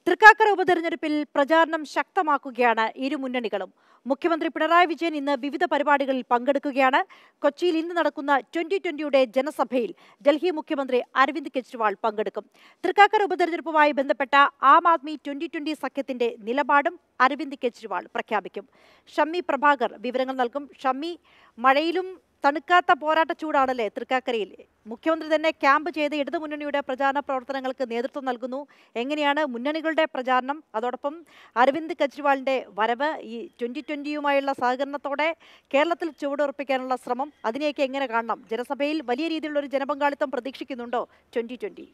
തൃക്കാക്കര ഉപതെരഞ്ഞെടുപ്പിൽ പ്രചാരണം ശക്തമാക്കുകയാണ് ഇരു മുന്നണികളും മുഖ്യമന്ത്രി പിണറായി വിജയൻ ഇന്ന് വിവിധ പരിപാടികളിൽ പങ്കെടുക്കുകയാണ് കൊച്ചിയിൽ ഇന്ന് നടക്കുന്ന ട്വന്റി ട്വന്റിയുടെ ജനസഭയിൽ ഡൽഹി മുഖ്യമന്ത്രി അരവിന്ദ് കെജ്രിവാൾ പങ്കെടുക്കും തൃക്കാക്കര ഉപതെരഞ്ഞെടുപ്പുമായി ബന്ധപ്പെട്ട ആം ആദ്മി ട്വന്റി ട്വന്റി സഖ്യത്തിന്റെ നിലപാടും അരവിന്ദ് കെജ്രിവാൾ പ്രഖ്യാപിക്കും ഷമ്മി പ്രഭാകർ വിവരങ്ങൾ നൽകും ഷമ്മി മഴയിലും തണുക്കാത്ത പോരാട്ട ചൂടാണല്ലേ തൃക്കാക്കരയിൽ മുഖ്യമന്ത്രി തന്നെ ക്യാമ്പ് ചെയ്ത് ഇടതുമുന്നണിയുടെ പ്രചാരണ പ്രവർത്തനങ്ങൾക്ക് നേതൃത്വം നൽകുന്നു എങ്ങനെയാണ് മുന്നണികളുടെ പ്രചാരണം അതോടൊപ്പം അരവിന്ദ് കെജ്രിവാളിന്റെ വരവ് ഈ ട്വന്റി ട്വന്റിയുമായുള്ള സഹകരണത്തോടെ കേരളത്തിൽ ചുവടുറപ്പിക്കാനുള്ള ശ്രമം അതിനെയൊക്കെ എങ്ങനെ കാണണം ജനസഭയിൽ വലിയ രീതിയിലുള്ള ഒരു ജനപങ്കാളിത്തം പ്രതീക്ഷിക്കുന്നുണ്ടോ ട്വന്റി ട്വന്റി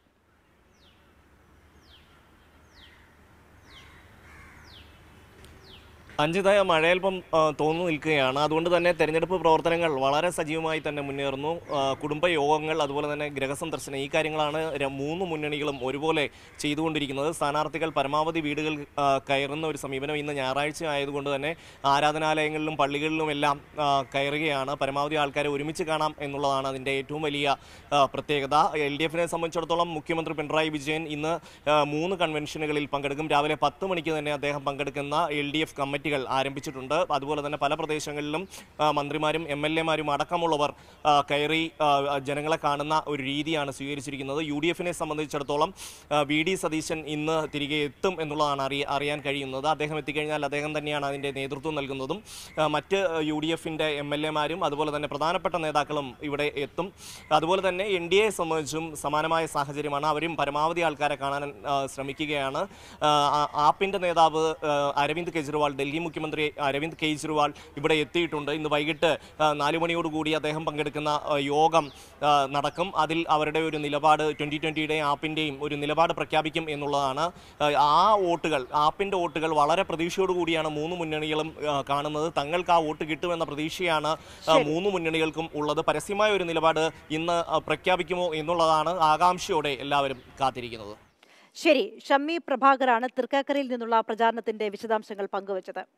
അഞ്ചിതായ മഴയൽപ്പം ആ, തോന്നു നിൽക്കുകയാണ് അതുകൊണ്ട് തന്നെ തെരഞ്ഞെടുപ്പ് പ്രവർത്തനങ്ങൾ വളരെ സജീവമായി തന്നെ മുന്നേറുന്നു ആ, കുടുംബ യോഗങ്ങൾ അതുപോലെ തന്നെ ഗ്രഹസന്ദർശനം ഈ കാര്യങ്ങളാണ് ര- മൂന്ന് മുന്നണികളും ഒരുപോലെ ചെയ്തുകൊണ്ടിരിക്കുന്നത് സ്ഥാനാർത്ഥികൾ പരമാവധി വീടുകൾ ആ, കയറുന്ന ഒരു സമീപനം ഇന്ന് ഞായറാഴ്ച ആയതുകൊണ്ട് തന്നെ ആരാധനാലയങ്ങളിലും പള്ളികളിലും എല്ലാം ആ, കയറുകയാണ് പരമാവധി ആൾക്കാരെ ഒരുമിച്ച് കാണാം എന്നുള്ളതാണ് അതിൻ്റെ ഏറ്റവും വലിയ ആ, പ്രത്യേകത എൽ ഡി എഫിനെ സംബന്ധിച്ചിടത്തോളം മുഖ്യമന്ത്രി പിണറായി വിജയൻ ഇന്ന് ആ, മൂന്ന് കൺവെൻഷനുകളിൽ പങ്കെടുക്കും രാവിലെ പത്ത് മണിക്ക് തന്നെ അദ്ദേഹം പങ്കെടുക്കുന്ന എൽ ഡി എഫ് കമ്മിറ്റികൾ ആരംഭിച്ചിട്ടുണ്ട് അതുപോലെ തന്നെ പല പ്രദേശങ്ങളിലും ആ, മന്ത്രിമാരും എം എൽ എമാരും അടക്കമുള്ളവർ ആ, കയറി ആ, ജനങ്ങളെ കാണുന്ന ഒരു രീതിയാണ് സ്വീകരിച്ചിരിക്കുന്നത് യു ഡി എഫിനെ സംബന്ധിച്ചിടത്തോളം ആ, വി ഡി സതീശൻ ഇന്ന് തിരികെ എത്തും എന്നുള്ളതാണ് അറിയ അറിയാൻ കഴിയുന്നത് അദ്ദേഹം എത്തിക്കഴിഞ്ഞാൽ അദ്ദേഹം തന്നെയാണ് അതിൻ്റെ നേതൃത്വം നൽകുന്നതും ആ, മറ്റ് യു ഡി എഫിൻ്റെ എം എൽ എമാരും അതുപോലെ തന്നെ പ്രധാനപ്പെട്ട നേതാക്കളും ഇവിടെ എത്തും അതുപോലെ തന്നെ എൻ ഡി എയെ സംബന്ധിച്ചും സമാനമായ സാഹചര്യമാണ് അവരും പരമാവധി ആൾക്കാരെ കാണാൻ ആ, ശ്രമിക്കുകയാണ് ആ, ആ- ആപ്പിൻ്റെ നേതാവ് ആ, അരവിന്ദ് കെജ്രിവാൾ ഡൽഹി മുഖ്യമന്ത്രി അരവിന്ദ് കെജ്രിവാൾ ഇവിടെ എത്തിയിട്ടുണ്ട് ഇന്ന് വൈകിട്ട് ആ, നാല് മണിയോടുകൂടി അദ്ദേഹം പങ്കെടുക്കുന്ന ആ, യോഗം ആ, നടക്കും അതിൽ അവരുടെ ഒരു നിലപാട് ട്വൻ്റി ട്വൻ്റിയുടെയും ആപ്പിൻ്റെയും ഒരു നിലപാട് പ്രഖ്യാപിക്കും എന്നുള്ളതാണ് ആ, ആ വോട്ടുകൾ ആപ്പിൻ്റെ വോട്ടുകൾ വളരെ പ്രതീക്ഷയോടുകൂടിയാണ് മൂന്ന് മുന്നണികളും ആ, കാണുന്നത് തങ്ങൾക്ക് ആ വോട്ട് കിട്ടുമെന്ന പ്രതീക്ഷയാണ് ആ, മൂന്ന് മുന്നണികൾക്കും ഉള്ളത് പരസ്യമായ ഒരു നിലപാട് ഇന്ന് ആ, പ്രഖ്യാപിക്കുമോ എന്നുള്ളതാണ് ആകാംക്ഷയോടെ എല്ലാവരും കാത്തിരിക്കുന്നത് ശരി ഷമ്മി പ്രഭാകറാണ് തൃക്കാക്കരയിൽ നിന്നുള്ള പ്രചാരണത്തിന്റെ വിശദാംശങ്ങൾ പങ്കുവച്ചത്